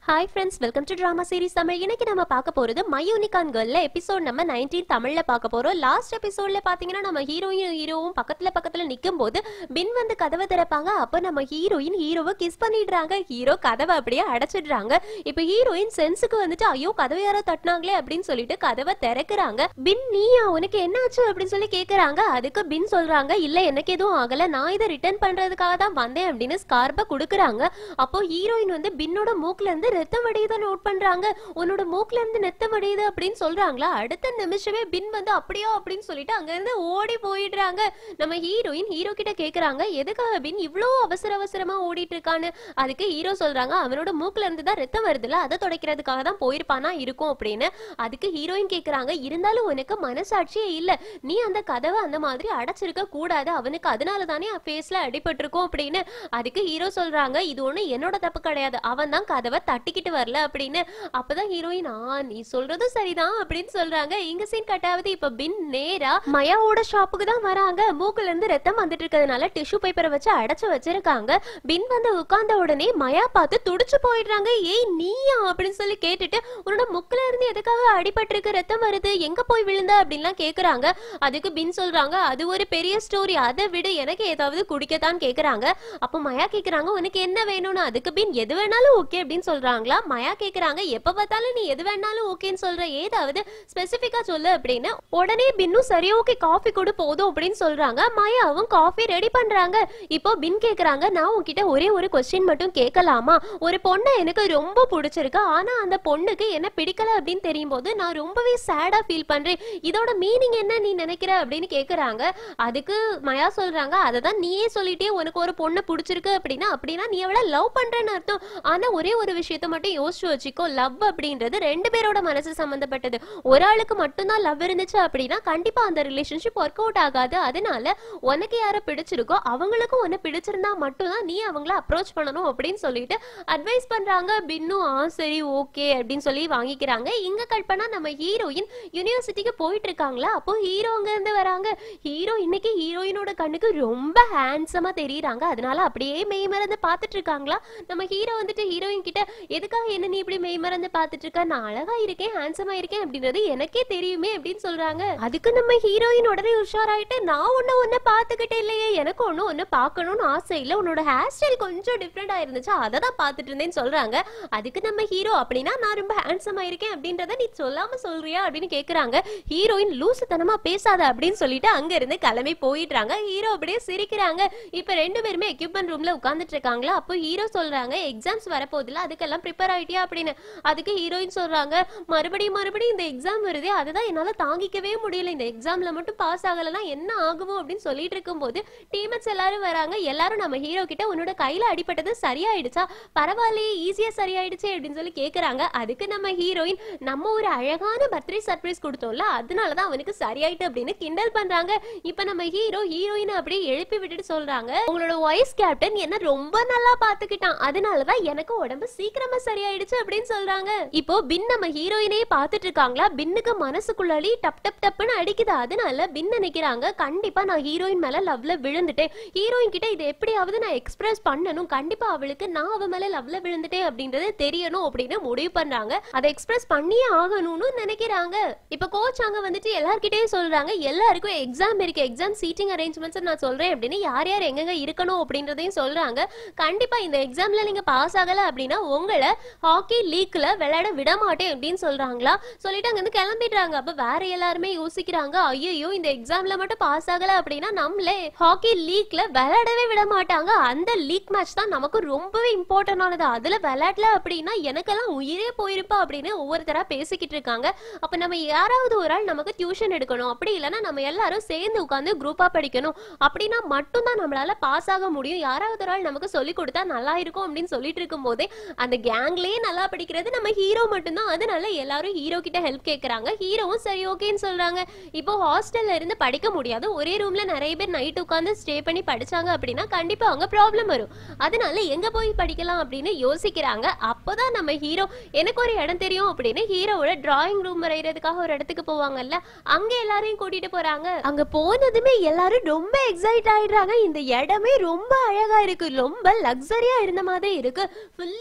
hi friends welcome to drama series Tamil இன்னைக்கு நம்ம பார்க்க போறது மயூனிகான் கேர்ள்ல எபிசோட் நம்ம 19 தமிழ்ல பார்க்க போறோம் லாஸ்ட் எபிசோட்ல பாத்தீங்கன்னா நம்ம ஹீரோயின் ஹீரோவும் பக்கத்துல பக்கத்துல நிக்கும் போது பின் வந்து கதவை திறப்பாங்க அப்ப நம்ம ஹீரோயின் ஹீரோவை கிஸ் பண்ணிடுறாங்க ஹீரோ கதவை அப்படியே அடைச்சிடுறாங்க இப்ப ஹீரோயின் சென்ஸுக்கு வந்துட்டு ஐயோ கதவை யாரோ தட்டினாங்களே அப்படின்னு சொல்லிட்டு கதவை திறக்கிறாங்க பின் நீயா உனக்கு என்னாச்சு அப்படின்னு சொல்லி கேக்குறாங்க அதுக்கு பின் சொல்றாங்க இல்ல எனக்கு எதுவும் ஆகல நான் இதை ரிட்டர்ன் பண்றதுக்காக தான் வந்தேன் அப்படின்னு ஸ்கார்ப குடுக்குறாங்க அப்போ ஹீரோயின் வந்து பின்னோட மூக்குல இருந்து ரத்தம் வடியுத நோட் பண்றாங்க உன்னோட மூக்குல இருந்து ரத்தம் வடியுது அப்படின்னு சொல்றாங்களா அடுத்த நிமிஷமே பின் வந்து அப்படியா அப்படின்னு சொல்லிட்டு அங்க இருந்து ஓடி போயிடுறாங்க நம்ம ஹீரோயின் ஹீரோ கிட்ட கேக்குறாங்க எதுக்காக பின் இவ்ளோ அவசர அவசரமா ஓடிட்டு இருக்கான்னு அதுக்கு ஹீரோ சொல்றாங்க அவனோட மூக்குல இருந்து தான் ரத்தம் வருதுல அதை துடைக்கிறதுக்காக தான் போயிருப்பானா இருக்கும் அப்படின்னு அதுக்கு ஹீரோயின் கேக்குறாங்க இருந்தாலும் உனக்கு மனசாட்சியே இல்ல நீ அந்த கதவை அந்த மாதிரி அடைச்சிருக்க கூடாது அவனுக்கு அதனால தானே ஃபேஸ்ல அடிபட்டிருக்கும் அப்படின்னு அதுக்கு ஹீரோ சொல்றாங்க இது ஒண்ணு என்னோட தப்பு கிடையாது அவன் தான் கதவை தட்டிக்கிட்டு வரல அப்படின்னு அப்பதான் ஹீரோயின் ஆ நீ சொல்றதும் சரிதான் அப்படின்னு சொல்றாங்க இங்க சீன் கட்டாவது இப்ப பின் நேரா மயாவோட ஷாப்புக்கு தான் வராங்க மூக்குல இருந்து ரத்தம் வந்துட்டு இருக்கிறதுனால டிஷ்யூ பேப்பரை வச்சு அடைச்சு வச்சிருக்காங்க பின் வந்து உட்கார்ந்த உடனே மயா பார்த்து துடிச்சு போயிடுறாங்க ஏய் நீயா அப்படின்னு சொல்லி கேட்டுட்டு உன்னோட முக்குல இருந்து எதுக்காக அடிபட்டிருக்கு ரத்தம் வருது எங்க போய் விழுந்த அப்படின்லாம் கேக்குறாங்க அதுக்கு பின் சொல்றாங்க அது ஒரு பெரிய ஸ்டோரி அதை விட எனக்கு ஏதாவது குடிக்கத்தான் கேக்குறாங்க அப்போ மயா கேக்குறாங்க உனக்கு என்ன வேணும்னு அதுக்கு பின் எது வேணாலும் ஓகே அப்படின்னு சொல்றாங்களா மயா கேக்குறாங்க எப்ப பார்த்தாலும் நீ எது வேணாலும் ஓகேன்னு சொல்ற ஏதாவது ஸ்பெசிபிக்கா சொல்லு அப்படின்னு உடனே பின்னும் சரி ஓகே காஃபி கொடு போதும் அப்படின்னு சொல்றாங்க மயாவும் காஃபி ரெடி பண்றாங்க இப்போ பின் கேக்குறாங்க நான் உன்கிட்ட ஒரே ஒரு கொஸ்டின் மட்டும் கேட்கலாமா ஒரு பொண்ணை எனக்கு ரொம்ப பிடிச்சிருக்கு ஆனா அந்த பொண்ணுக்கு என்ன பிடிக்கல அப்படின்னு தெரியும் போது நான் ரொம்பவே சேடா ஃபீல் பண்றேன் இதோட மீனிங் என்ன நீ நினைக்கிற அப்படின்னு கேக்குறாங்க அதுக்கு மயா சொல்றாங்க அதை தான் நீயே சொல்லிட்டே உனக்கு ஒரு பொண்ணை பிடிச்சிருக்கு அப்படின்னா அப்படின்னா நீ அவளை லவ் பண்றேன்னு அர்த்தம் ஆனா ஒரே ஒரு விஷயத்த மட்டும் யோசிச்சு வச்சுக்கோ லவ் அப்படின்றது ரெண்டு பேரோட மனசு சம்பந்தப்பட்டது ஒரு ஆளுக்கு மட்டும்தான் லவ் இருந்துச்சு அப்படின்னா கண்டிப்பா அந்த ரிலேஷன்ஷிப் ஒர்க் அவுட் ஆகாது அதனால உனக்கு யாரை பிடிச்சிருக்கோ அவங்களுக்கும் உன்னை பிடிச்சிருந்தா மட்டும்தான் நீ அவங்கள அப்ரோச் பண்ணணும் அப்படின்னு சொல்லிட்டு அட்வைஸ் பண்றாங்க பின்னும் ஆ சரி ஓகே அப்படின்னு சொல்லி வாங்கிக்கிறாங்க இங்க கல்பனா நம்ம ஹீரோயின் யூனிவர்சிட்டிக்கு போயிட்டு இருக்காங்களா அப்போ ஹீரோ அங்க இருந்து வராங்க ஹீரோ இன்னைக்கு ஹீரோயினோட கண்ணுக்கு ரொம்ப ஹேண்ட்ஸமா தெரியுறாங்க அதனால அப்படியே மெய் மறந்து பார்த்துட்டு இருக்காங்களா நம்ம ஹீரோ வந்துட்டு ஹீரோயின் கிட்ட எதுக்காக என்ன நீ இப்படி மெய் மறந்து பார்த்துட்டு இருக்க நான் அழகா இருக்கேன் ஹேண்ட்ஸமா இருக்கேன் அப்படின்றது எனக்கே தெரியுமே அப்படின்னு சொல்றாங்க அதுக்கு நம்ம ஹீரோயின் உடனே உஷாராயிட்டு நான் ஒண்ணு ஒண்ணு பார்த்துக்கிட்டே இல்லையே எனக்கு ஒண்ணு ஒண்ணு பார்க்கணும்னு ஆசை இல்லை உன்னோட ஹேர் ஸ்டைல் கொஞ்சம் டிஃப்ரெண்டா இருந்துச்சு அதை தான் பார்த்துட்டு இருந்தேன்னு சொல்றாங்க அதுக்கு நம்ம ஹீரோ அப்படின்னா நான் ரொம்ப ஹேண்ட்ஸமா இருக்கேன் அப்படின்றத நீ சொல்லாம சொல்றியா அப்படின்னு கேக்குறாங்க ஹீரோயின் லூசுத்தனமா பேசாத அப்படின்னு சொல்லிட்டு அங்க இருந்து கிளம்பி போயிடுறாங்க ஹீரோ அப்படியே சிரிக்கிறாங்க இப்ப ரெண்டு பேருமே எக்யூப்மெண்ட் ரூம்ல உட்கார்ந்துட்டு இருக்காங்களா அப்போ ஹீரோ சொல்றாங்க எக்ஸாம்ஸ் வரப்போகுதுல அதுக்கெல்லாம் ப்ரிப்பேர் ஆயிட்டியா அப்படின்னு அதுக்கு ஹீரோயின் சொல்றாங்க மறுபடியும் மறுபடியும் இந்த எக்ஸாம் வருதே அதுதான் என்னால தாங்கிக்கவே முடியல இந்த எக்ஸாம்ல மட்டும் பாஸ் ஆகலைன்னா என்ன ஆகுமோ அப்படின்னு சொல்லிட்டு இருக்கும்போது டீமேட்ஸ் எல்லாரும் வராங்க எல்லாரும் நம்ம ஹீரோ கிட்ட உன்னோட கையில அடிபட்டது சரியாயிடுச்சா பரவாயில்லையே ஈஸியா சரியாயிடுச்சே அப்படின்னு சொல்லி கேக்குறாங்க அதுக்கு நம்ம ஹீரோயின் நம்ம ஒரு அழகான பர்த்டே சர்ப்ரைஸ் கொடுத்தோம்ல அதனாலதான் அவனுக்கு சரியாயிட்டு அப்படின்னு கிண்டல் பண்றாங்க இப்ப நம்ம ஹீரோ ஹீரோயினை அப்படியே எழுப்பி விட்டுட்டு சொல்றாங்க உங்களோட வைஸ் கேப்டன் என்ன ரொம்ப நல்லா பாத்துக்கிட்டான் அதனாலதான் எனக்கு உடம்பு சீக்கிரமா சரியாயிடுச்சு அப்படின்னு சொல்றாங்க இப்போ பின் நம்ம ஹீரோயினே பாத்துட்டு இருக்காங்களா பின்னுக்கு மனசுக்குள்ளாடி டப் டப் டப்னு அடிக்குது அதனால பின் நினைக்கிறாங்க கண்டிப்பா நான் ஹீரோயின் மேல லவ்ல விழுந்துட்டேன் ஹீரோயின் கிட்ட இதை எப்படியாவது நான் எக்ஸ்பிரஸ் பண்ணணும் கண்டிப்பா அவளுக்கு நான் அவ மேல லவ்ல விழுந்துட்டேன் அப்படின்றது தெரியணும் அப்படின்னு முடிவு பண்றாங்க அதை எக்ஸ்பிரஸ் பண்ணியே ஆகணும்னு நினைக்கிறாங்க இப்ப கோச் அங்க வந்துட்டு எல்லார்கிட்டயும் சொல்றாங்க எல்லாருக்கும் எக்ஸாம் இருக்கு எக்ஸாம் சீட்டிங் அரேஞ்ச்மெண்ட்ஸ் நான் சொல்றேன் அப்படின்னு யார் யார் எங்கெங்க இருக்கணும் அப்படின்றதையும் சொல்றாங்க கண்டிப்பா இந்த எக்ஸாம்ல நீங்க பாஸ் ஆகல அப்படின்னா உங்களை ஹாக்கி லீக்ல விளையாட விட மாட்டேன் அப்படின்னு சொல்றாங்களா சொல்லிட்டு அங்க இருந்து கிளம்பிடுறாங்க அப்ப வேற எல்லாருமே யோசிக்கிறாங்க ஐயோ இந்த எக்ஸாம்ல மட்டும் பாஸ் ஆகல அப்படின்னா நம்மளே ஹாக்கி லீக்ல விளையாடவே விட மாட்டாங்க அந்த லீக் மேட்ச் தான் நமக்கு ரொம்பவே இம்பார்ட்டன்ட் ஆனது அதுல விளையாடல அப்படின்னா எனக்கெல்லாம் உயிரே போயிருப்பா அப்படின்னு ஒவ்வொருத்தரா பேசிக்கிட்டு இருக்காங்க அப்ப நம்ம யாராவது ஒரு ஆள் நமக்கு டியூஷன் எடுக்கணும் அப்படி இல்லைன்னா நம்ம எல்லாரும் சேர்ந்து உட்காந்து குரூப்பா படிக்கணும் அப்படின்னா மட்டும்தான் நம்மளால பாஸ் ஆக முடியும் யாராவது ஒரு ஆள் நமக்கு சொல்லி கொடுத்தா நல்லா இருக்கும் அப்படின்னு சொல்லிட்டு இருக்கும் போதே அந்த கேங்லயே நல்லா படிக்கிறது நம்ம ஹீரோ மட்டும்தான் அதனால எல்லாரும் ஹீரோ கிட்ட ஹெல்ப் கேக்குறாங்க ஹீரோவும் சரி ஓகேன்னு சொல்றாங்க இப்போ ஹாஸ்டல்ல இருந்து படிக்க முடியாது ஒரே ரூம்ல நிறைய பேர் நைட் உட்காந்து ஸ்டே பண்ணி படிச்சாங்க அப்படின்னா கண்டிப்பா அங்க ப்ராப்ளம் வரும் அதனால எங்க போய் படிக்கலாம் அப்படின்னு யோசிக்கிறாங்க அப்போதான் நம்ம ஹீரோ எனக்கு ஒரு இடம் தெரியும் அப்படின்னு ஹீரோவோட டிராயிங் ரூம் வரைகிறதுக்காக ஒரு இடத்துக்கு போவாங்கல்ல அங்க எல்லாரையும் கூட்டிட்டு போறாங்க அங்க போனதுமே எல்லாரும் ரொம்ப எக்ஸைட் ஆயிடுறாங்க இந்த இடமே ரொம்ப அழகா இருக்கு ரொம்ப லக்ஸரியா இருந்த மாதிரி இருக்கு ஃபுல்லா கிளாஸ்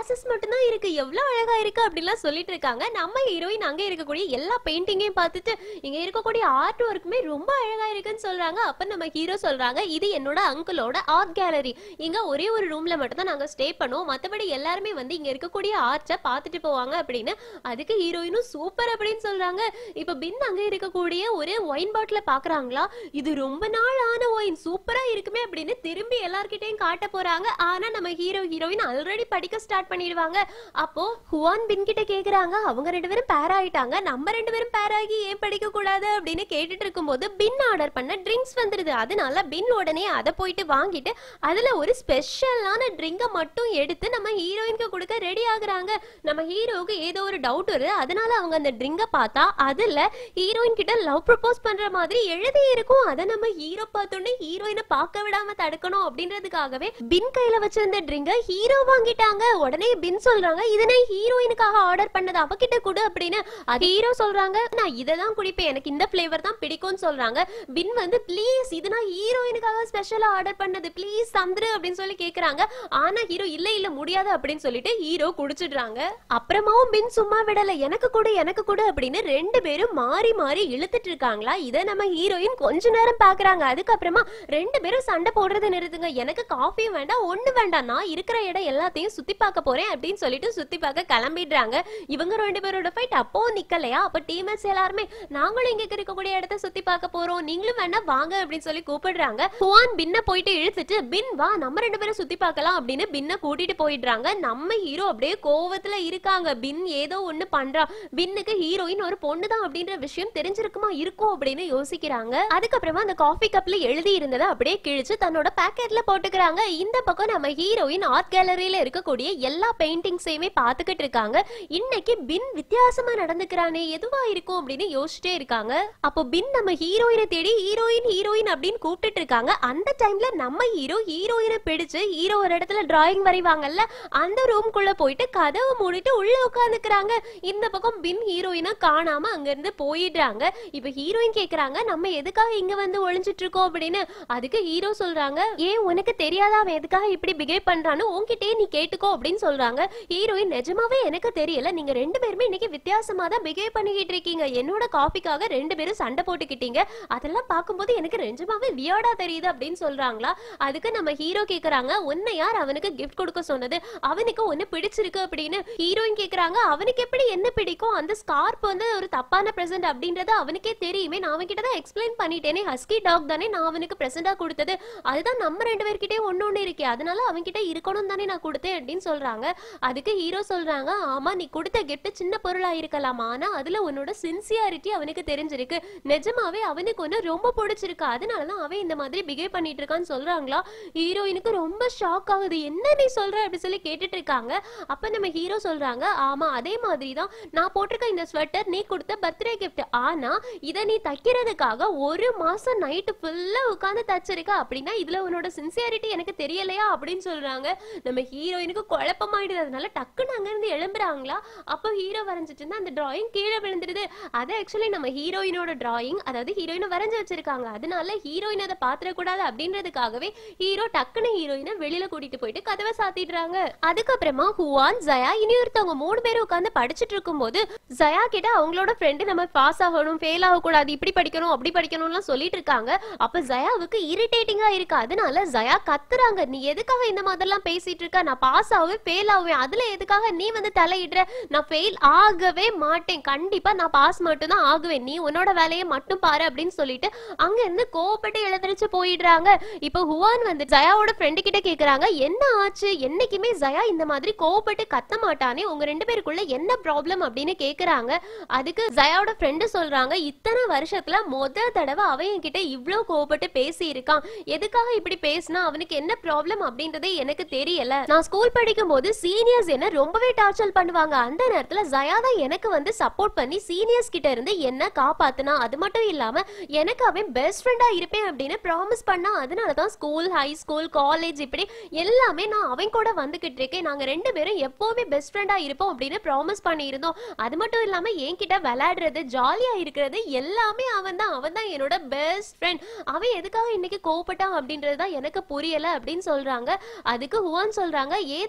கிளாஸஸ் மட்டும் தான் இருக்கு எவ்வளவு அழகா இருக்கு அப்படிலாம் சொல்லிட்டு இருக்காங்க நம்ம ஹீரோயின் அங்க இருக்கக்கூடிய எல்லா பெயிண்டிங்கையும் பார்த்துட்டு இங்க இருக்கக்கூடிய ஆர்ட் ஒர்க்குமே ரொம்ப அழகா இருக்குன்னு சொல்றாங்க அப்ப நம்ம ஹீரோ சொல்றாங்க இது என்னோட அங்கிளோட ஆர்ட் கேலரி இங்க ஒரே ஒரு ரூம்ல மட்டும் தான் நாங்க ஸ்டே பண்ணுவோம் மத்தபடி எல்லாருமே வந்து இங்க இருக்கக்கூடிய ஆர்ட்ஸை பார்த்துட்டு போவாங்க அப்படின்னு அதுக்கு ஹீரோயினும் சூப்பர் அப்படின்னு சொல்றாங்க இப்ப பின் அங்க இருக்கக்கூடிய ஒரு ஒயின் பாட்டில பாக்குறாங்களா இது ரொம்ப நாள் ஆன ஒயின் சூப்பரா இருக்குமே அப்படின்னு திரும்பி எல்லார்கிட்டயும் காட்ட போறாங்க ஆனா நம்ம ஹீரோ ஹீரோயின் ஆல்ரெடி படிக்க ஸ்டார்ட் பண்ணிடுவாங்க அப்போ ஹுவான் பின் கிட்ட கேக்குறாங்க அவங்க ரெண்டு பேரும் பேர் ஆயிட்டாங்க நம்ம ரெண்டு பேரும் பேர் ஆகி ஏன் படிக்க கூடாது அப்படின்னு கேட்டுட்டு இருக்கும்போது பின் ஆர்டர் பண்ண ட்ரிங்க்ஸ் வந்துருது அதனால பின் உடனே அதை போயிட்டு வாங்கிட்டு அதுல ஒரு ஸ்பெஷலான ட்ரிங்கை மட்டும் எடுத்து நம்ம ஹீரோயினுக்கு கொடுக்க ரெடி ஆகுறாங்க நம்ம ஹீரோவுக்கு ஏதோ ஒரு டவுட் வருது அதனால அவங்க அந்த ட்ரிங்கை பார்த்தா அதுல ஹீரோயின் கிட்ட லவ் ப்ரப்போஸ் பண்ற மாதிரி எழுதி இருக்கும் அதை நம்ம ஹீரோ பார்த்தோன்னே ஹீரோயினை பார்க்க விடாம தடுக்கணும் அப்படின்றதுக்காகவே பின் கையில வச்சிருந்த ட்ரிங்கை ஹீரோ வாங்கிட்டாங்க உடனே பின் சொல்றாங்க இதை நான் ஹீரோயினுக்காக ஆர்டர் பண்ணது அவகிட்ட கொடு அப்படின்னு அது ஹீரோ சொல்றாங்க நான் இதை தான் குடிப்பேன் எனக்கு இந்த ஃபிளேவர் தான் பிடிக்கும்னு சொல்றாங்க பின் வந்து ப்ளீஸ் இது நான் ஹீரோயினுக்காக ஸ்பெஷலா ஆர்டர் பண்ணது ப்ளீஸ் தந்துரு அப்படின்னு சொல்லி கேக்குறாங்க ஆனா ஹீரோ இல்ல இல்ல முடியாது அப்படின்னு சொல்லிட்டு ஹீரோ குடிச்சிடுறாங்க அப்புறமாவும் பின் சும்மா விடல எனக்கு கொடு எனக்கு கொடு அப்படின்னு ரெண்டு பேரும் மாறி மாறி இழுத்துட்டு இருக்காங்களா இதை நம்ம ஹீரோயின் கொஞ்ச நேரம் பாக்குறாங்க அதுக்கப்புறமா ரெண்டு பேரும் சண்டை போடுறதை நிறுத்துங்க எனக்கு காஃபியும் வேண்டாம் ஒண்ணு வேண்டாம் நான் இருக்கிற இடம் எல்லாத்தையும் சுத்தி பார்க்க போறேன் அப்படின்னு சொல்லிட்டு சுத்தி பார்க்க கிளம்பிடுறாங்க இவங்க ரெண்டு பேரோட ஃபைட் அப்போ நிக்கலையா அப்ப டீமேட்ஸ் எல்லாருமே நாங்களும் இங்க இருக்கக்கூடிய இடத்த சுத்தி பார்க்க போறோம் நீங்களும் வேணா வாங்க அப்படின்னு சொல்லி கூப்பிடுறாங்க ஹுவான் பின்ன போயிட்டு இழுத்துட்டு பின் வா நம்ம ரெண்டு பேரும் சுத்தி பார்க்கலாம் அப்படின்னு பின்ன கூட்டிட்டு போயிடுறாங்க நம்ம ஹீரோ அப்படியே கோவத்துல இருக்காங்க பின் ஏதோ ஒண்ணு பண்றா பின்னுக்கு ஹீரோயின் ஒரு பொண்ணு தான் அப்படின்ற விஷயம் தெரிஞ்சிருக்குமா இருக்கும் அப்படின்னு யோசிக்கிறாங்க அதுக்கப்புறமா அந்த காஃபி கப்ல எழுதி இருந்ததை அப்படியே கிழிச்சு தன்னோட பாக்கெட்ல போட்டுக்கிறாங்க இந்த பக்கம் நம்ம ஹீரோயின் ஆர்ட் கேலரியில இருக்கக்கூடிய எல்லா பெயிண்டிங்ஸையுமே பாத்துக்கிட்டு இருக்காங்க இன்னைக்கு பின் வித்தியாசமா நடந்துக்கிறானே எதுவா இருக்கும் அப்படின்னு யோசிச்சிட்டே இருக்காங்க அப்போ பின் நம்ம ஹீரோயினை தேடி ஹீரோயின் ஹீரோயின் அப்படின்னு கூப்பிட்டுட்டு இருக்காங்க அந்த டைம்ல நம்ம ஹீரோ ஹீரோயினை பிடிச்சு ஹீரோ ஒரு இடத்துல டிராயிங் வரைவாங்கல்ல அந்த ரூம்குள்ள போயிட்டு கதவை மூடிட்டு உள்ள உட்காந்துக்கிறாங்க இந்த பக்கம் பின் ஹீரோயினை காணாம அங்க இருந்து போயிடுறாங்க இப்ப ஹீரோயின் கேக்குறாங்க நம்ம எதுக்காக இங்க வந்து ஒளிஞ்சிட்டு இருக்கோம் அப்படின்னு அதுக்கு ஹீரோ சொல்றாங்க ஏன் உனக்கு தெரியாதா அவன் எதுக்காக இப்படி பிஹேவ் பண்றான்னு உன்கிட்டயே நீ கேட்டுக்கோ அப்படின்னு சொல்றாங்க ஹீரோயின் நிஜமாவே எனக்கு தெரியல நீங்க ரெண்டு பேருமே இன்னைக்கு வித்தியாசமா தான் பிஹேவ் பண்ணிக்கிட்டு இருக்கீங்க என்னோட காஃபிக்காக ரெண்டு பேரும் சண்டை போட்டுக்கிட்டீங்க அதெல்லாம் பார்க்கும்போது எனக்கு நிஜமாவே வியர்டா தெரியுது அப்படின்னு சொல்றாங்களா அதுக்கு நம்ம ஹீரோ கேக்குறாங்க உன்னை யார் அவனுக்கு கிஃப்ட் கொடுக்க சொன்னது அவனுக்கு ஒன்னு பிடிச்சிருக்கு அப்படின்னு ஹீரோயின் கேக்குறாங்க அவனுக்கு எப்படி என்ன பிடிக்கும் அந்த ஸ்கார்ப் வந்து ஒரு தப்பான பிரசன்ட் அப்படின்றது அவனுக்கே தெரியுமே நான் அவன்கிட்ட தான் எக்ஸ்பிளைன் பண்ணிட்டேனே ஹஸ்கி டாக் தானே நான் அவனுக்கு பிரசண்டா கொடுத்தது அதுதான் நம்ம ரெண்டு பேர்கிட்டயே ஒண்ணு ஒண்ணு இருக்கே அதனால அவன்கிட்ட இருக்கணும் தானே நான் கொடுத்தேன் அப்படின்னு சொல்றாங்க அதுக்கு ஹீரோ சொல்றாங்க ஆமா நீ கொடுத்த கிஃப்ட் சின்ன பொருளா இருக்கலாம் ஆனா அதுல உன்னோட சின்சியாரிட்டி அவனுக்கு தெரிஞ்சிருக்கு நிஜமாவே அவனுக்கு ஒண்ணு ரொம்ப பிடிச்சிருக்கு அதனாலதான் அவன் இந்த மாதிரி பிஹேவ் பண்ணிட்டு இருக்கான்னு சொல்றாங்களா ஹீரோயினுக்கு ரொம்ப ஷாக் ஆகுது என்ன நீ சொல்ற அப்படி சொல்லி கேட்டுட்டு இருக்காங்க அப்ப நம்ம ஹீரோ சொல்றாங்க ஆமா அதே மாதிரி தான் நான் போட்டிருக்க இந்த ஸ்வெட்டர் நீ கொடுத்த பர்த்டே கிஃப்ட் ஆனா இதை நீ தைக்கிறதுக்காக ஒரு மாசம் நைட்டு ஃபுல்லா உட்காந்து தச்சிருக்க அப்படின்னா இதுல உன்னோட சின்சியாரிட்டி எனக்கு தெரியலையா அப்படின்னு சொல்றாங்க நம்ம ஹீரோயினுக்கு குழப்பமாயிடுது அதனால டக்குன்னு அங்க இருந்து எழும்புறாங்களா அப்போ ஹீரோ வரைஞ்சிட்டு இருந்தா அந்த டிராயிங் கீழே விழுந்துருது அது ஆக்சுவலி நம்ம ஹீரோயினோட டிராயிங் அதாவது ஹீரோயினை வரைஞ்சு வச்சிருக்காங்க அதனால ஹீரோயின் அதை பாத்திரக்கூடாது அப்படின்றதுக்காகவே ஹீரோ டக்குன்னு ஹீரோயினை வெளியில கூட்டிட்டு போயிட்டு கதவை சாத்திடுறாங்க அதுக்கப்புறமா ஹுவான் ஜயா இனி ஒருத்தவங்க மூணு பேரும் உட்காந்து படிச்சுட்டு இருக்கும்போது ஜயா கிட்ட அவங்களோட ஃப்ரெண்டு நம்ம பாஸ் ஆகணும் ஃபெயில் ஆகக்கூடாது இப்படி படிக்கணும் அப்படி படிக்கணும்லாம் சொல்லிட்டு இருக்காங்க அப்ப ஜயாவுக்கு இரிட்டேட்டிங்கா இருக்கு அதனால ஜயா கத்துறாங்க நீ எதுக்காக இந்த மாதிரிலாம் பேசிட்டு இருக்க நான் பாஸ் ஆவேன் ஃபெயில் ஆவேன் அதுல எதுக்காக நீ வந்து தலையிடுற நான் ஃபெயில் ஆகவே மாட்டேன் கண்டிப்பா நான் பாஸ் மட்டும் தான் ஆகுவேன் நீ உன்னோட வேலையை மட்டும் பாரு அப்படின்னு சொல்லிட்டு அங்க இருந்து கோவப்பட்டு எழுந்திருச்சு போயிடுறாங்க இப்போ ஹுவான் வந்து ஜயாவோட ஃப்ரெண்டு கிட்ட கேக்குறாங்க என்ன ஆச்சு என்னைக்குமே ஜயா இந்த மாதிரி கோவப்பட்டு கத்த மாட்டானே உங்க ரெண்டு பேருக்குள்ள என்ன ப்ராப்ளம் அப்படின்னு கேக்குறாங்க அதுக்கு ஜயாவோட ஃப்ரெண்டு சொல்றாங்க இத்தனை வருஷத்துல முத தடவை அவன் என்கிட்ட இவ்ளோ கோவப்பட்டு பேசி இருக்கான் எதுக்காக இப்படி பேசினா அவனுக்கு என்ன ப்ராப்ளம் அப்படின்றதே எனக்கு தெரியல நான் ஸ்கூல் படிக்கும் போது சீனியர்ஸ் என்ன ரொம்பவே டார்ச்சர் பண்ணுவாங்க அந்த நேரத்துல ஜயா தான் எனக்கு வந்து சப்போர்ட் பண்ணி சீனியர்ஸ் கிட்ட இருந்து என்ன காப்பாத்துனா அது மட்டும் இல்லாம எனக்கு அவன் பெஸ்ட் ஃப்ரெண்டா இருப்பேன் அப்படின்னு ப்ராமிஸ் பண்ணா அதனால தான் ஸ்கூல் ஹை ஸ்கூல் காலேஜ் இப்படி எல்லாமே நான் அவன் கூட வந்துகிட்டு இருக்கேன் நாங்க ரெண்டு பேரும் எப்பவுமே பெஸ்ட் ஃப்ரெண்டா இருப்போம் அப்படின்னு ப்ராமிஸ் பண்ணியிருந்தோம் அது மட்டும் இல்லாம என்கிட்ட விளையாடுறது ஜாலியா இருக்கிறது எல்லாமே அவன் தான் அவன் தான் என்னோட பெஸ்ட் ஃப்ரெண்ட் அவன் எதுக்காக இன்னைக்கு கோவப்பட்டான் அப்படின்றது தான் எனக்கு புரியல அப்படின்னு சொல்றாங்க அதுக்கு ஹுவான் சொல்றாங்க ஏதாவது ஒரு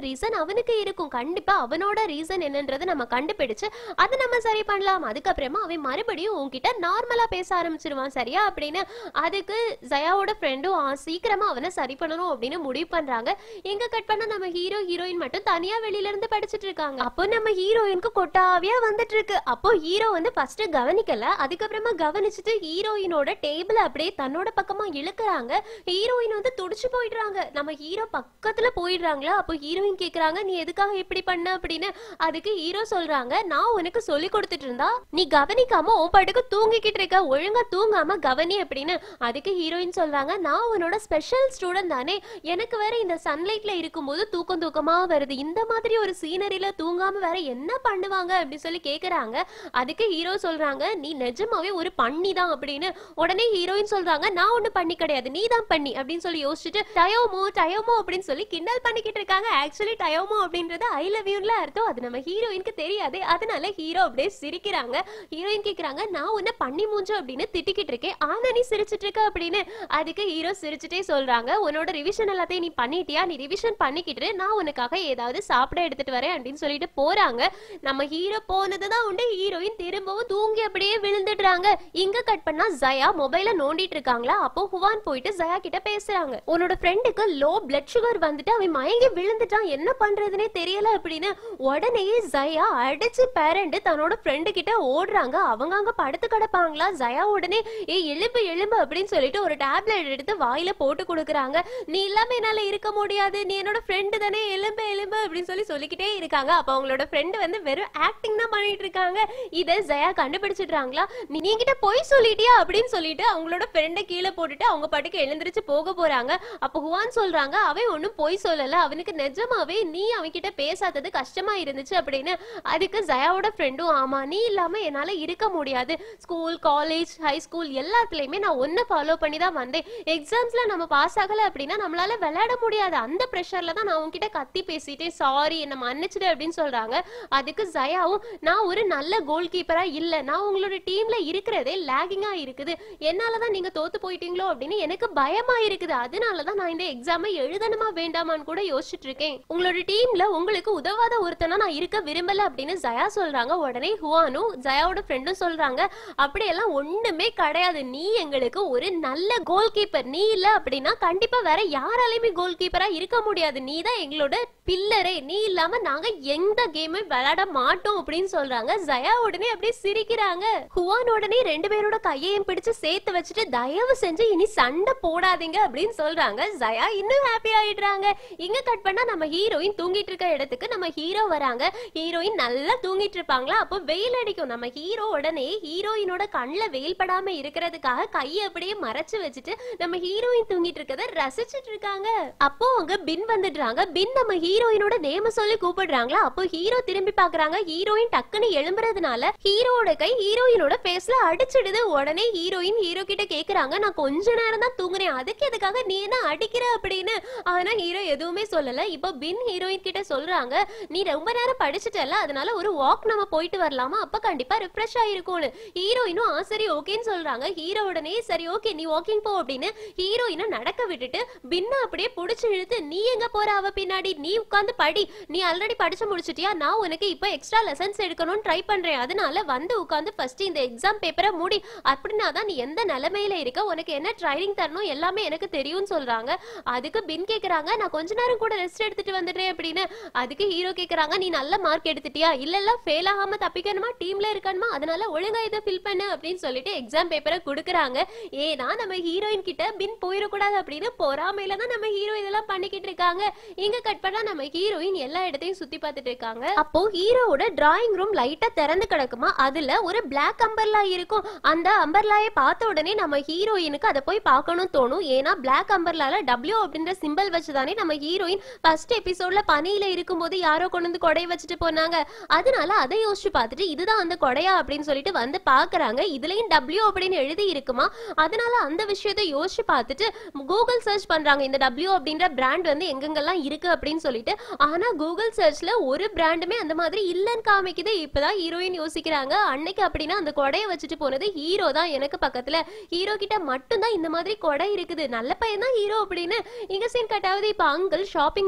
ரீசன் அவனுக்கு இருக்கும் கண்டிப்பா அவனோட ரீசன் என்னன்றதை நம்ம கண்டுபிடிச்சு அதை நம்ம சரி பண்ணலாம் அதுக்கப்புறமா அவன் மறுபடியும் உன்கிட்ட நார்மலா பேச ஆரம்பிச்சிருவான் சரியா அப்படின்னு அதுக்கு ஜயாவோட ஃப்ரெண்டும் சீக்கிரமா அவனை சரி பண்ணணும் அப்படின்னு முடிவு பண்றாங்க எங்க கட் பண்ணா நம்ம ஹீரோ ஹீரோயின் மட்டும் தனியா வெளியில இருந்து படிச்சிட்டு இருக்காங்க அப்போ நம்ம ஹீரோயினுக்கு கொட்டாவியா வந்துட்டு இருக்கு அப்போ ஹீரோ வந்து ஃபர்ஸ்ட் கவனிக்கல அதுக்கப்புறமா கவனிச்சுட்டு ஹீரோயினோட டேபிள் அப்படியே தன்னோட பக்கமா இழுக்கறாங்க ஹீரோயின் வந்து துடிச்சு போயிடுறாங்க நம்ம ஹீரோ பக்கத்துல போயிடுறாங்களா அப்போ ஹீரோயின் கேக்குறாங்க நீ எதுக்காக இப்படி பண்ண அப்படின்னு அதுக்கு ஹீரோ சொல்றாங்க நான் உனக்கு சொல்லி கொடுத்துட்டு இருந்தா நீ கவனிக்காம உன் பாட்டுக்கு தூங்கிக்கிட்டு இருக்க ஒழுங்கா தூங்காம கவனி அப்படின்னு அதுக்கு ஹீரோயின் சொல்றாங்க நான் உன்னோட ஸ்பெஷல் ஸ்டூடெண்ட் தானே எனக்கு வேற இந்த சன்லைட்ல இருக்கும்போது தூக்கம் தூக்கமா வருது இந்த மாதிரி ஒரு சீனரியில தூங்காம வேற என்ன பண்ணுவாங்க அப்படி சொல்லி கேக்குறாங்க அதுக்கு ஹீரோ சொல்றாங்க நீ நிஜமாவே ஒரு பண்ணி தான் அப்படின்னு உடனே ஹீரோயின் சொல்றாங்க நான் ஒண்ணு பண்ணி கிடையாது நீ தான் பண்ணி அப்படின்னு சொல்லி யோசிச்சுட்டு டயோமோ டயோமோ அப்படின்னு சொல்லி கிண்டல் பண்ணிக்கிட்டு இருக்காங்க ஆக்சுவலி டயோமோ அப்படின்றது ஐ லவ் யூல அர்த்தம் அது நம்ம ஹீரோயினுக்கு தெரியாது அதனால ஹீரோ அப்படியே சிரிக்கிறாங்க ஹீரோயின் கேக்குறாங்க நான் உன்னை பண்ணி மூஞ்சு அப்படின்னு திட்டிக்கிட்டு இருக்கேன் ஆனா நீ சிரிச்சிட்டு இருக்க அப்படின்னு அதுக்கு ஹீரோ சிரிச்சுட்டே சொல்றாங்க உன்னோட ரிவிஷன் எல்லாத்தையும் நீ பண்ணிட்டியா நீ ரிவிஷன் பண்ணிக்கிட்டு நான் உனக்காக ஏதாவது சாப்பிட எடுத்துட்டு வரேன் அப்படின்னு சொல்லிட்டு போறாங்க நம்ம ஹீரோ போனதுதான் உண்டு ஹீரோயின் திரும்பவும் தூங்கி அப்படியே விழுந்துடுறாங்க இங்க கட் பண்ணா ஜயா மொபைல நோண்டிட்டு இருக்காங்களா அப்போ ஹுவான் போயிட்டு ஜயா கிட்ட பேசுறாங்க உன்னோட ஃப்ரெண்டுக்கு லோ பிளட் சுகர் வந்துட்டு அவன் மயங்கி விழுந்துட்டான் என்ன பண்றதுனே தெரியல அப்படின்னு உடனே ஜயா அடிச்சு பேரண்ட் தன்னோட ஃப்ரெண்டு கிட்ட ஓடுறாங்க அவங்க அங்க படுத்து கிடப்பாங்களா ஜயா உடனே ஏ எலும்பு எலும்பு அப்படின்னு சொல்லிட்டு ஒரு டேப்லெட் எடுத்து வாயில போட்டு கொடுக்குறாங்க நீ இல்லாம என்னால இருக்க முடியாது நீ என்னோட ஃப்ரெண்டு தானே எலும்பு எலும்பு அப்படின்னு சொல்லி சொல்லிக்கிட்டே இருக்காங்க அப்ப அவங்களோட ஃப்ரெண்டு வந்து வெறும் ஆக்டிங் தான் பண்ணிட்டு இருக்காங்க இதை ஜயா கண்டுபிடிச்சிடுறாங்களா நீ நீங்கிட்ட பொய் சொல்லிட்டியா அப்படின்னு சொல்லிட்டு அவங்களோட ஃப்ரெண்டை கீழே போட்டுட்டு அவங்க பாட்டுக்கு எழுந்திருச்சு போக போறாங்க அப்போ ஹுவான் சொல்றாங்க அவன் ஒன்னும் பொய் சொல்லல அவனுக்கு நிஜமாவே நீ அவன்கிட்ட பேசாதது கஷ்டமா இருந்துச்சு அப்படின்னு அதுக்கு ஜயாவோட ஃப்ரெண்டும் ஆமா நீ இல்லாம என்னால இருக்க முடியாது ஸ்கூல் காலேஜ் ஹை ஸ்கூல் எல்லாத்துலயுமே நான் ஒன்னு ஃபாலோ பண்ணி தான் வந்தேன் எக்ஸாம்ஸ்ல நம்ம பாஸ் ஆகல அப்படின்னா நம்மளால விளையாட முடியாது அந்த ப்ரெஷர்ல தான் நான் உன்கிட்ட கத்தி பேசிட்டேன் சாரி என்ன மன்னிச்சிடு அப்படின்னு சொல்றாங்க அதுக்கு ஜயாவும் நான் ஒரு நல்ல கோல் கீப்பரா இல்ல நான் உங்களோட டீம்ல இருக்கிறதே லேகிங்கா இருக்குது என்னாலதான் நீங்க தோத்து போயிட்டீங்களோ அப்படின்னு எனக்கு பயமா இருக்குது அதனாலதான் நான் இந்த எக்ஸாமை எழுதணுமா வேண்டாமான்னு கூட யோசிச்சுட்டு இருக்கேன் உங்களோட டீம்ல உங்களுக்கு உதவாத ஒருத்தனா நான் இருக்க விரும்பல அப்படின்னு ஜயா சொல்றாங்க உடனே ஹுவானும் ஜயாவோட ஃப்ரெண்டும் சொல்றாங்க அப்படியெல்லாம் ஒண்ணுமே கிடையாது நீ எங்களுக்கு ஒரு நல்ல கோல் கீப்பர் நீ இல்ல அப்படின்னா கண்டிப்பா வேற யாராலையுமே கோல் கீப்பரா இருக்க முடியாது நீ தான் எங்களோட பில்லரே நீ இல்லாம நாங்க எந்த கேமே விளையாட மாட்டோம் அப்படின்னு சொல்றாங்க ஜயா உடனே அப்படியே சிரிக்கிறாங்க ஹுவான் உடனே ரெண்டு பேரோட கையையும் பிடிச்சு சேர்த்து வச்சுட்டு தயவு செஞ்சு இனி சண்டை போடாதீங்க அப்படின்னு சொல்றாங்க ஜயா இன்னும் ஹாப்பி ஆயிடுறாங்க இங்க கட் பண்ணா நம்ம ஹீரோயின் தூங்கிட்டு இருக்க இடத்துக்கு நம்ம ஹீரோ வராங்க ஹீரோயின் நல்லா தூங்கிட்டு இருப்பாங்களா அப்போ வெயில் அடிக்கும் நம்ம ஹீரோ உடனே ஹீரோயினோட கண்ணில் வெயில் படாம இருக்கிறதுக்காக கையை அப்படியே மறைச்சு வச்சுட்டு நம்ம ஹீரோயின் தூங்கிட்டு இருக்கத ரசிச்சிட்டு இருக்காங்க அப்போ அங்க பின் வந்துடுறாங்க பின் நம்ம ஹீரோயினோட நேம சொல்லி கூப்பிடுறாங்களா அப்போ ஹீரோ திரும்பி பாக்குறாங்க ஹீரோயின் டக்குன்னு எழும்புறதுனால ஹீரோவோட கை ஹீரோயினோட ஃபேஸ்ல அடிச்சிடுது உடனே ஹீரோயின் ஹீரோ கிட்ட கேக்குறாங்க நான் கொஞ்ச நேரம் தான் தூங்குறேன் அதுக்கு எதுக்காக நீ என்ன அடிக்கிற அப்படின்னு ஆனா ஹீரோ எதுவுமே சொல்லல இப்போ பின் ஹீரோயின் கிட்ட சொல்றாங்க நீ ரொம்ப நேரம் படிச்சுட்டல அதனால ஒரு வாக் நம்ம போயிட்டு வரலாமா அப்ப கண்டிப்பா ரிஃப்ரெஷ் ஆயிருக்கும்னு ஹீரோயினும் ஆ சரி ஓகேன்னு சொல்றாங்க ஹீரோ உடனே சரி ஓகே நீ வாக்கிங் போ அப்படின்னு ஹீரோயினை நடக்க விட்டுட்டு பின்ன அப்படியே புடிச்சு இழுத்து நீ எங்க போற அவ பின்னாடி நீ உட்கார்ந்து படி நீ ஆல்ரெடி படிச்சு முடிச்சிட்டியா நான் உனக்கு இப்போ எக்ஸ்ட்ரா லெசன்ஸ் எடுக்கணும்னு ட்ரை பண்றேன் அதனால வந்து உட்கார்ந்து ஃபர்ஸ்ட் இந்த எக்ஸாம் பேப்பரை மூடி அப்படின்னா தான் நீ எந்த நிலைமையில இருக்க உனக்கு என்ன ட்ரைனிங் தரணும் எல்லாமே எனக்கு தெரியும்னு சொல்றாங்க அதுக்கு பின் கேக்குறாங்க நான் கொஞ்ச நேரம் கூட ரெஸ்ட் எடுத்துட்டு வந்துடுறேன் அப்படின்னு அதுக்கு ஹீரோ கேக்குறாங்க நீ நல்ல மார்க் எடுத்துட்டியா இல்ல இல்ல ஃபெயில் ஆகாம தப்பிக்கணுமா டீம்ல இருக்கணுமா அதனால ஒழுங்கா இதை ஃபில் பண்ணு அப்படின்னு சொல்லிட்டு எக்ஸாம் பேப்பரை கொடுக்குறாங்க ஏன்னா நம்ம ஹீரோயின் கிட்ட பின் போயிடக்கூடாது அப்படின்னு பொறாமையில தான் நம்ம ஹீரோ இதெல்லாம் பண்ணிக்கிட்டு இருக்காங்க இங்க கட் பண்ணா நம்ம ஹீரோயின் எல்லா இடத்தையும் சுத்தி பார்த்துட்டு இருக்காங்க அப்போ ஹீரோவோட டிராயிங் ரூம் லைட்டா திறந்து கிடக்குமா அதுல ஒரு பிளாக் அம்பர்லா இருக்கும் அந்த அம்பர்லாயை பார்த்த உடனே நம்ம ஹீரோயினுக்கு அதை போய் பார்க்கணும் தோணும் ஏன்னா பிளாக் அம்பர்லால டபிள்யூ அப்படின்ற சிம்பிள் வச்சுதானே நம்ம ஹீரோயின் ஃபர்ஸ்ட் எபிசோட்ல பனியில இருக்கும்போது யாரோ கொண்டு வந்து கொடை வச்சுட்டு போனாங்க அதனால அதை யோசிச்சு பார்த்துட்டு இதுதான் அந்த கொடையா அப்படின்னு சொல்லிட்டு வந்து பாக்குறாங்க இதுலயும் டபிள்யூ அப்படின்னு எழுதி இருக்குமா அதனால அந்த விஷயத்தை யோசிச்சு பார்த்துட்டு கூகுள் சர்ச் பண்றாங்க இந்த டபிள்யூ அப்படின்ற பிராண்ட் வந்து எங்கெங்கெல்லாம் இருக்கு அப்படின்னு சொல்லிட்டு ஆனா கூகுள் சர்ச்ல ஒரு பிராண்டுமே அந்த மாதிரி இல்லைன்னு காமிக்குது இப்பதான் ஹீரோயின் யோசிக்கிறாங்க அன்னைக்கு அப்படின்னா அந்த கொடையை வச்சுட்டு போனது ஹீரோ தான் எனக்கு பக்கத்துல ஹீரோ கிட்ட மட்டும்தான் இந்த மாதிரி கொடை இருக்குது நல்ல பையன் தான் ஹீரோ அப்படின்னு இங்க சீன் கட்டாவது இப்ப அங்கிள் ஷாப்பிங் முடிச்சுட்டு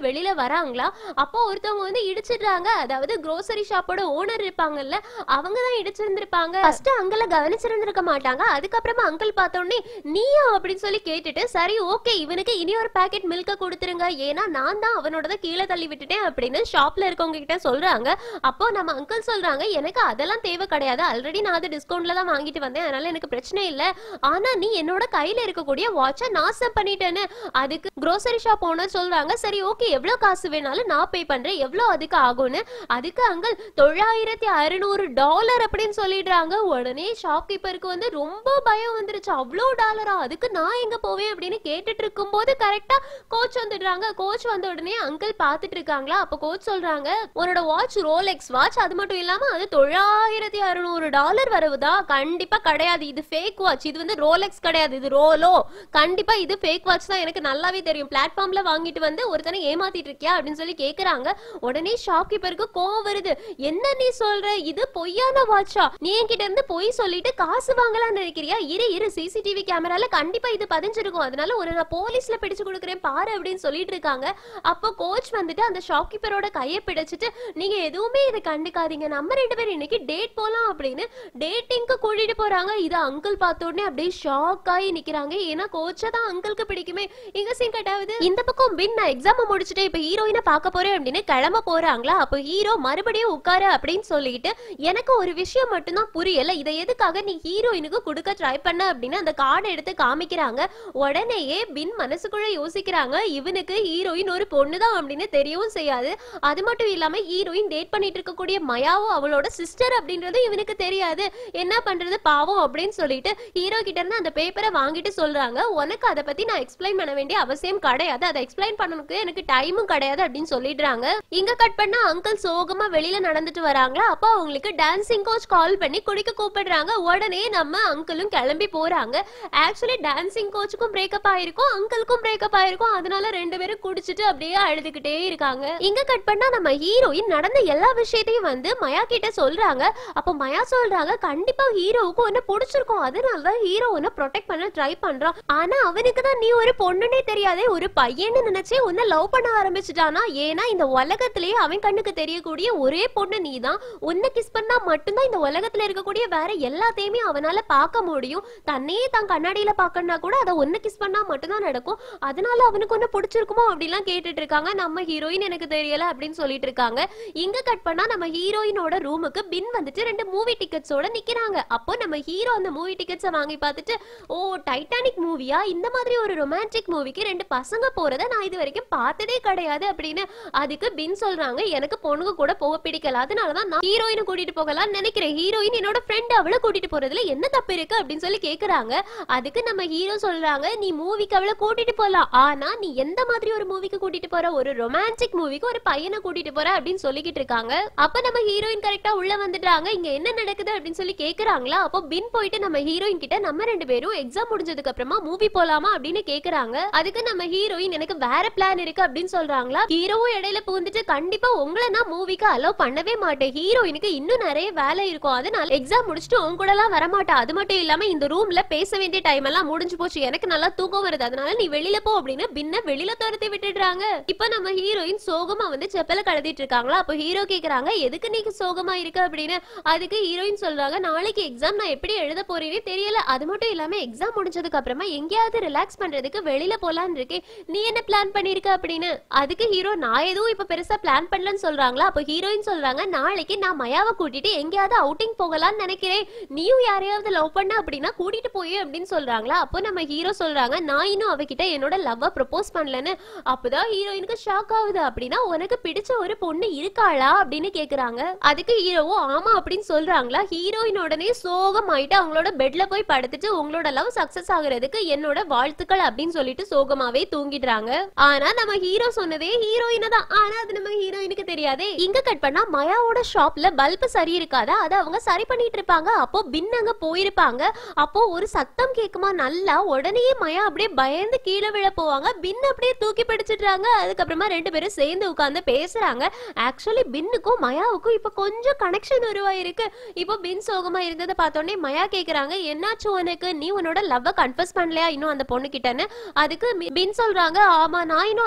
வெளியில வராங்களா அப்போ ஒருத்தவங்க வந்து இடிச்சிடுறாங்க அதாவது grocery ஷாப்போட ஓனர் இருப்பாங்கல்ல அவங்க தான் இடிச்சிருந்திருப்பாங்க ஃபர்ஸ்ட் அங்கிள கவனிச்சிருந்திருக்க மாட்டாங்க அதுக்கப்புறமா அங்கிள் பார்த்தோன்னே நீயா அப்படின்னு சொல்லி கேட்டுட்டு சரி ஓகே இவனுக்கு இனி ஒரு பாக்கெட் மில்க கொடுத்துருங்க ஏன்னா நான் தான் அவனோட கீழே தள்ளி விட்டுட்டேன் அப்படின்னு ஷாப்ல இருக்கவங்க கிட்ட சொல்றாங்க அப்போ நம்ம அங்கிள் சொல்றாங்க எனக்கு அதெல்லாம் தேவை கிடையாது ஆல்ரெடி நான் அதை டிஸ்கவுண்ட்ல தான் வாங்கிட்டு வந்தேன் அதனால எனக்கு பிரச்சனை இல்ல ஆனா நீ என்னோட கையில இருக்கக்கூடிய வாட்சை நாசம் பண்ணிட்டேன்னு அதுக்கு grocery ஷாப் ஓனர் சொல்றாங்க சரி ஓகே எவ்வளவு காசு வேணாலும் நான் பே பண்றேன் எவ்வளவு அதுக்கு ஆகும்னு அதுக்கு அங்கிள் தொள்ளாயிரத்தி அறுநூறு டாலர் அப்படின்னு சொல்லிடுறாங்க உடனே ஷாப் கீப்பருக்கு வந்து ரொம்ப பயம் வந்துருச்சு அவ்வளோ டாலரா அதுக்கு நான் எங்க போவேன் அப்படின்னு கேட்டுட்டு இருக்கும்போது கரெக்டா கோச் வந்துடுறாங்க கோச் வந்த உடனே அங்கிள் பார்த்துட்டு இருக்காங்களா அப்போ கோச் சொல்றாங்க உன்னோட வாட்ச் ரோலெக்ஸ் வாட்ச் அது மட்டும் இல்லாம அது தொள்ளாயிரத்தி அறுநூறு டாலர் வருவதா கண்டிப்பா கிடையாது இது ஃபேக் வாட்ச் இது வந்து ரோலெக்ஸ் கிடையாது இது ரோலோ கண்டிப்பா இது ஃபேக் வாட்ச் தான் எனக்கு நல்லாவே தெரியும் பிளாட்ஃபார்ம்ல வாங்கிட்டு வந்து ஒருத்தனை ஏமாத்திட்டு இருக்கியா அப்படின்னு சொல்லி கேக்குறாங்க உடனே ஷாப் கீப்பருக்கு கோவம் வருது என்ன நீ சொல்ற இது பொய்யான வாட்சா நீ என்கிட்ட இருந்து பொய் சொல்லிட்டு காசு வாங்கலாம்னு நினைக்கிறியா இரு இரு சிசிடிவி கேமரால கண்டிப்பா இது பதிஞ்சிருக்கும் அதனால ஒரு நான் போலீஸ்ல பிடிச்சு கொடுக்குறேன் பாரு அப்படின்னு சொல்லிட்டு இருக்காங்க அப்போ கோச் வந்துட்டு அந்த ஷாப் கீப்பரோட கையை பிடிச்சிட்டு நீங்க எதுவுமே இதை கண்டுக்காதீங்க நம்ம ரெண்டு பேரும் இன்னைக்கு டேட் போலாம் அப்படின்னு டேட்டிங்க்கு கூட்டிட்டு போறாங்க இது அங்கிள் பார்த்த உடனே அப்படியே ஷாக் ஆகி நிக்கிறாங்க ஏன்னா கோச்சை தான் அங்கிளுக்கு பிடிக்குமே இங்க சீன் கட்டாவது இந்த பக்கம் பின் நான் எக்ஸாம் முடிச்சுட்டு இப்ப ஹீரோயினை பார்க்க போறேன் அப்படின்னு கிளம்ப போறாங்களா அப்போ ஹீரோ மறுபடியும் உட்காரு அப்படின்னு சொல்லிட்டு எனக்கு ஒரு விஷயம் மட்டும்தான் புரியல இதை எதுக்காக நீ ஹீரோயினுக்கு கொடுக்க ட்ரை பண்ண அப்படின்னு அந்த கார்டை எடுத்து காமிக்கிறாங்க உடனேயே பின் மனசுக்குள்ள யோசிக்கிறாங்க இவனுக்கு ஹீரோயின் ஒரு பொண்ணுதான் அப்படின்னு தெரியவும் செய்யாது அது மட்டும் இல்லாம ஹீரோயின் டேட் பண்ணிட்டு இருக்கக்கூடிய மயாவும் அவளோட சிஸ்டர் அப்படின்றது இவனுக்கு தெரியாது என்ன பண்றது பாவம் அப்படின்னு சொல்லிட்டு ஹீரோ கிட்ட இருந்து அந்த பேப்பரை வாங்கிட்டு சொல்றாங்க உனக்கு அதை பத்தி நான் எக்ஸ்பிளைன் பண்ண வேண்டிய அவசியம் கிடையாது அதை எக்ஸ்பிளைன் பண்ணனுக்கு எனக்கு டைமும் கிடையாது அப்படின்னு சொல்லிடுறாங்க இங்க கட் பண்ணா அங்கிள் சோகமா வெளியில நடந்துட்டு வராங்களா அப்போ அவங்களுக்கு டான்சிங் கோச் கால் பண்ணி குடிக்க கூப்பிடுறாங்க உடனே நம்ம அங்கிளும் கிளம்பி போறாங்க ஆக்சுவலி டான்சிங் கோச்சுக்கும் பிரேக்கப் ஆயிருக்கும் அங்கிளுக்கும் பிரேக்கப் ஆயிருக்கும் அதனால ரெண்டு பேரும் குடிச்சிட்டு அப்படியே அழுதுகிட்டே இருக்காங்க இங்க கட் பண்ணா நம்ம ஹீரோயின் நடந்த எல்லா விஷயத்தையும் வந்து மயா கிட்ட சொல்றாங்க அப்போ மயா சொல்றாங்க கண்டிப்பா ஹீரோவுக்கு உன்னை பிடிச்சிருக்கும் அதனால தான் ஹீரோ உன்னை ப்ரொடெக்ட் பண்ண ட்ரை பண்றான் ஆனா அவனுக்கு தான் நீ ஒரு பொண்ணுனே தெரியாதே ஒரு பையன்னு நினைச்சே உன்னை லவ் பண்ண ஆரம்பிச்சுட்டானா ஏன்னா இந்த உலகத்திலேயே அவன் கண்ணுக்கு தெரியக்கூடிய ஒரே பொண்ணு நீ தான் உன்னை கிஸ் பண்ணா மட்டும்தான் இந்த உலகத்துல இருக்கக்கூடிய வேற எல்லாத்தையுமே அவனால பார்க்க முடியும் தன்னையே தான் கண்ணாடியில பார்க்கணும்னா கூட அதை ஒன்னு கிஸ் பண்ணா மட்டும்தான் நடக்கும் அதனால அவனுக்கு ஒன்னு பிடிச்சிருக்குமோ அப்படிலாம் கேட்டுட்டு இருக்காங்க நம்ம ஹீரோயின் எனக்கு தெரியல அப்படின்னு சொல்லிட்டு இருக்காங்க இங்க கட் பண்ணா நம்ம ஹீரோயினோட ரூமுக்கு பின் வந்துட்டு ரெண்டு மூவி டிக்கெட்ஸோட நிக்கிறாங்க அப்போ நம்ம ஹீரோ அந்த மூவி டிக்கெட்ஸை வாங்கி பார்த்துட்டு ஓ டைட்டானிக் மூவியா இந்த மாதிரி ஒரு ரொமான்டிக் மூவிக்கு ரெண்டு பசங்க போறத நான் இது வரைக்கும் பார்த்ததே கிடையாது அப்படின்னு அதுக்கு பின் சொல்றாங்க எனக்கு பொண்ணுங்க கூட போக பிடிக்கல அதனாலதான் நான் ஹீரோயினை கூட்டிட்டு போகலாம்னு நினைக்கிறேன் ஹீரோயின் என்னோட ஃப்ரெண்ட் அவளை கூட்டிட்டு போறதுல என்ன தப்பு இருக்கு அப்படின்னு சொல்லி கேக்குறாங்க அதுக்கு நம்ம ஹீரோ சொல்றாங்க நீ மூவிக்கு அவளை கூட்டிட்டு போலாம் ஆனா நீ எந்த மாதிரி ஒரு மூவிக்கு கூட்டிட்டு போற ஒரு ரொமான்டிக் மூவிக்கு ஒரு பையனை கூட்டிட்டு போற அப்படின்னு சொல்லிக்கிட்டு இருக்காங்க அப்ப நம்ம ஹீரோயின் கரெக்டா உள்ள வந்துட்டாங்க இங்க என்ன நடக்குது அப்படின்னு சொல்லி கேக்குறாங்களா அப்போ பின் போயிட்டு நம்ம ஹீரோயின் கிட்ட நம்ம ரெண்டு பேரும் எக்ஸாம் முடிஞ்சதுக்கு அப்புறமா மூவி போலாமா அப்படின்னு கேக்குறாங்க அதுக்கு நம்ம ஹீரோயின் எனக்கு வேற பிளான் இருக்கு அப்படின்னு சொல்றாங்களா ஹீரோவும் இடையில புகுந்துட்டு கண்டிப்பா உங்களை நான் மூவிக்கு அலோவ் பண்ணவே மாட்டேன் ஹீரோயினுக்கு இன்னும் நிறைய வேலை இருக்கும் அதனால எக்ஸாம் முடிச்சுட்டு உங்க கூட எல்லாம் வரமாட்டா அது மட்டும் இல்லாம இந்த ரூம்ல பேச வேண்டிய டைம் எல்லாம் முடிஞ்சு போச்சு எனக்கு நல்லா தூக்கம் வருது அதனால நீ வெளியில போ அப்படின்னு பின்ன வெளியில துரத்தி விட்டுடுறாங்க இப்ப நம்ம ஹீரோயின் சோகமா வந்து செப்பல கடத்திட்டு இருக்காங்களா அப்போ ஹீரோ கேக்குறாங்க எதுக்கு நீ சோகமா இருக்க அப்படின்னு அதுக்கு ஹீரோயின் சொல்றாங்க நாளைக்கு எக்ஸாம் நான் எப்படி எழுத போறேனே தெரியல அது மட்டும் இல்லாம எக்ஸாம் முடிஞ்சதுக்கு அப்புறமா எங்கேயாவது ரிலாக்ஸ் பண்றதுக்கு வெளியில போலான்னு இருக்கேன் நீ என்ன பிளான் பண்ணிருக்க அப்படின்னு அதுக்கு ஹீரோ நான் எதுவும் இப்ப பெருசா பிளான் பண்ணலன்னு சொல்றாங்களா அப்போ ஹீரோயின் சொல்றாங்க நாளைக்கு நான் மயாவை கூட்டிட்டு எங்கேயாவது அவுட்டிங் போகலாம்னு நினைக்கிறேன் நீயும் யாரையாவது லவ் பண்ண அப்படின்னா கூட்டிட்டு போய் அப்படின்னு சொல்றாங்களா அப்போ நம்ம ஹீரோ சொல்றாங்க நான் இன்னும் அவகிட்ட என்னோட லவ்வை ப்ரப்போஸ் பண்ணலன்னு அப்பதான் ஹீரோயினுக்கு ஷாக் ஆகுது அப்படின்னா உனக்கு பிடிச்ச ஒரு பொண்ணு இருக்காளா அப்படின்னு கேக்குறாங்க அதுக்கு ஹீரோவும் ஆமா அப்படின்னு சொல்றாங்களா ஹீரோயின் உடனே சோகமாயிட்டு அவங்களோட பெட்ல போய் படுத்துட்டு உங்களோட லவ் சக்சஸ் ஆகுறதுக்கு என்னோட வாழ்த்துக்கள் அப்படின்னு சொல்லிட்டு சோகமாவே தூங்கிடுறாங்க ஆனா நம்ம ஹீரோ சொன்னதே ஹீரோயினை தான் ஆனா அது நம்ம ஹீரோயினுக்கு தெரியாதே இங்க கட் பண்ணா மயாவோட ஷாப்ல பல்ப் சரி இருக்காதா அதை அவங்க சரி பண்ணிட்டு இருப்பாங்க அப்போ பின் அங்க போயிருப்பாங்க அப்போ ஒரு சத்தம் கேக்குமா நல்லா உடனே மயா அப்படியே பயந்து கீழே விழ போவாங்க பின் அப்படியே தூக்கி பிடிச்சிடுறாங்க அதுக்கப்புறமா ரெண்டு பேரும் சேர்ந்து உட்கார்ந்து பேசுறாங்க ஆக்சுவலி பின்னுக்கும் மயாவுக்கும் இப்ப கொஞ்சம் கனெக்ஷன் உருவாயிருக்கு இப்போ பின் சோகமா இருந்ததை பார்த்தோன்னே மயா கேக்குறாங்க என்னாச்சு உனக்கு நீ உன்னோட லவ்வை கன்ஃபஸ் பண்ணலையா இன்னும் அந்த பொண்ணு கிட்டன்னு அதுக்கு மி- பின் சொல்றாங்க ஆமா நான் இன்னும் அந்த பொண்ணு கிட்ட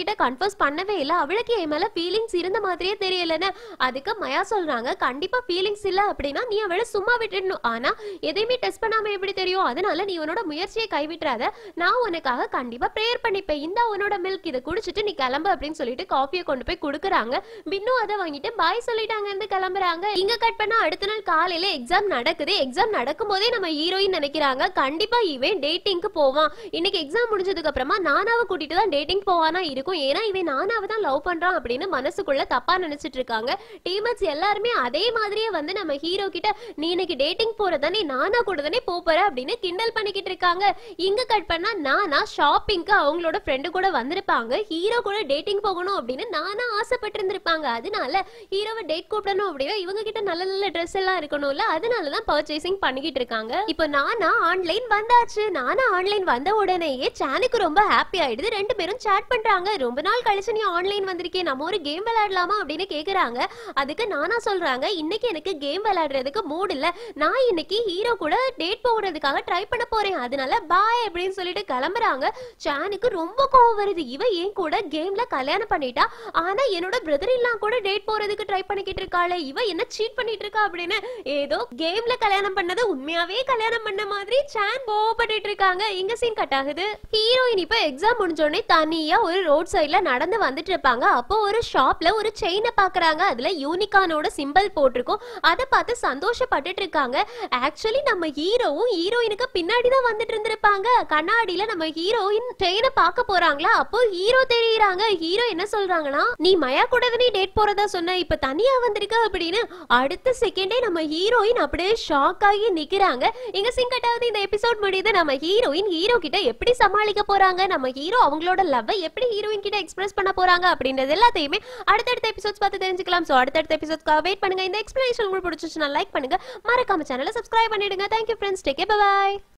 கிட்ட கன்ஃபர்ஸ் பண்ணவே இல்ல அவளுக்கு என் மேல ஃபீலிங்ஸ் இருந்த மாதிரியே தெரியலன்னு அதுக்கு மயா சொல்றாங்க கண்டிப்பா ஃபீலிங்ஸ் இல்ல அப்படின்னா நீ அவளை சும்மா விட்டுடணும் ஆனா எதையுமே டெஸ்ட் பண்ணாம எப்படி தெரியும் அதனால நீ உன்னோட முயற்சியை கைவிட்டுறாத நான் உனக்காக கண்டிப்பா ப்ரேயர் பண்ணிப்பேன் இந்த உன்னோட மில்க் இதை குடிச்சிட்டு நீ கிளம்பு அப்படின்னு சொல்லிட்டு காஃபியை கொண்டு போய் கொடுக்குறாங்க பின்னும் அதை வாங்கிட்டு பாய் சொல்லிட்டாங்க இருந்து கிளம்புறாங்க இங்க கட் பண்ணா அடுத்த நாள் காலையில எக்ஸாம் நடக்குது எக்ஸாம் நடக்கும் போதே நம்ம ஹீரோயின் நினைக்கிறாங்க கண்டிப்பா இவன் டேட்டிங்க்கு போவான் இன்னைக்கு எக்ஸாம் முடிஞ்சதுக்கு அப்புறமா நானாவை கூட்டிட்டு தான் டேட்டிங் போவானா இருக்கும் ஏன்னா இவன் நானாவை தான் லவ் பண்றான் அப்படின்னு மனசுக்குள்ள தப்பா நினைச்சிட்டு இருக்காங்க டீமர்ஸ் எல்லாருமே அதே மாதிரியே வந்து நம்ம ஹீரோ கிட்ட நீ இன்னைக்கு டேட்டிங் போறதானே நானா கூட தானே போற அப்படின்னு கிண்டல் பண்ணிக்கிட்டு இருக்காங்க இங்க கட் பண்ணா நானா ஷாப்பிங்க்கு அவங்களோட ஃப்ரெண்டு கூட வந்திருப்பாங்க ஹீரோ கூட டேட்டிங் போகணும் அப்படின்னு நானா ஆசைப்பட்டு இருந்திருப்பாங்க அதனால ஹீரோவை டேட் கூப்பிடணும் அப்படின்னா இவங்க கிட்ட நல்ல நல்ல ட்ரெஸ் எல்லாம் இருக்கணும்ல அதனால தான் பர்ச்சேசிங் பண்ணிக்கிட்டு இருக்காங்க இப்போ நானா ஆன்லைன் வந்தாச்சு நானா ஆன்லைன் வந்த உடனேயே சானுக்கு ரொம்ப ஹாப்பி ஆயிடுது ரெண்டு பேரும் சேட் பண்றாங்க ரொம்ப நாள் கழிச்சு நீ ஆன்லைன் வந்திருக்கே நம்ம ஒரு கேம் விளையாடலாமா அப்படின்னு கேக்குறாங்க அதுக்கு நானா சொல்றாங்க இன்னைக்கு எனக்கு கேம் விளையாடுறதுக்கு மூட் இல்ல நான் இன்னைக்கு ஹீரோ கூட டேட் போகிறதுக்காக ட்ரை பண்ண போறேன் அதனால பாய் அப்படின்னு சொல்லிட்டு கிளம்புறாங்க சானுக்கு ரொம்ப கோவம் வருது இவ ஏன் கூட கேம்ல கல்யாணம் பண்ணிட்டா ஆனா என்னோட பிரதர் எல்லாம் கூட டேட் போறதுக்கு ட்ரை பண்ணிக்கிட்டு இருக்காளே இவ என்ன சீட் பண்ணிட்டு இருக்கா அப்படின்னு ஏதோ கேம்ல கல்யாணம் பண்ணது உண்மையாவே கல்யாணம் பண்ண மாதிரி சான் கோவப்பட்டுட்டு இருக்காங்க இங்க சீன் கட் ஆகுது ஹீரோயின் இப்ப எக்ஸாம் முடிஞ்ச உடனே தனியா ஒரு ரோட் சைடுல நடந்து வந்துட்டு இருப்பாங்க அப்போ ஒரு ஷாப்ல ஒரு செயினை பாக்குறாங்க அதுல யூனிகானோட சிம்பிள் போட்டிருக்கும் அதை பார்த்து சந்தோஷப்பட்டுட்டு இருக்காங்க ஆக்சுவலி நம்ம ஹீரோவும் ஹீரோயினுக்கு பின்னாடி தான் வந்துட்டு இருந்திருப்பாங்க கண்ணாடியில நம்ம ஹீரோயின் செயினை பார்க்க போறாங்களா அப்போ ஹீரோ தெரியுறாங்க ஹீரோ என்ன சொல்றாங்கன்னா நீ மயா கூட தானே டேட் போறதா சொன்ன இப்ப தனியா வந்திருக்க அப்படின்னு அடுத்த செகண்டே நம்ம ஹீரோயின் அப்படியே ஷாக் ஆகி நிக்கிறாங்க இங்க சிங்கட்டாவது இந்த எபிசோட் முடியுது நம்ம ஹீரோயின் ஹீரோ கிட்ட எப்படி சமாளிக்க போறாங்க நம்ம ஹீரோ அவங்களோட லவ் எப்படி ஹீரோயின் கிட்ட எக்ஸ்பிரஸ் பண்ண போறாங்க அப்படின்றது எல்லாத்தையுமே அடுத்தடுத்த எபிசோட்ஸ் பார்த்து தெரிஞ்சுக்கலாம் சோ அடுத்தடுத்த எபிசோட்ஸ்க்காக வெயிட் பண்ணுங்க இந்த எக்ஸ்பிளனேஷன் உங்களுக்கு பிடிச்சிச்சுன்னா லைக் பண்ணுங்க மறக்காம சேனலை சப்ஸ்கிரைப் பண்ணிடுங்க தேங்க்யூ ஃப்ரெண்ட்ஸ் டேக் பை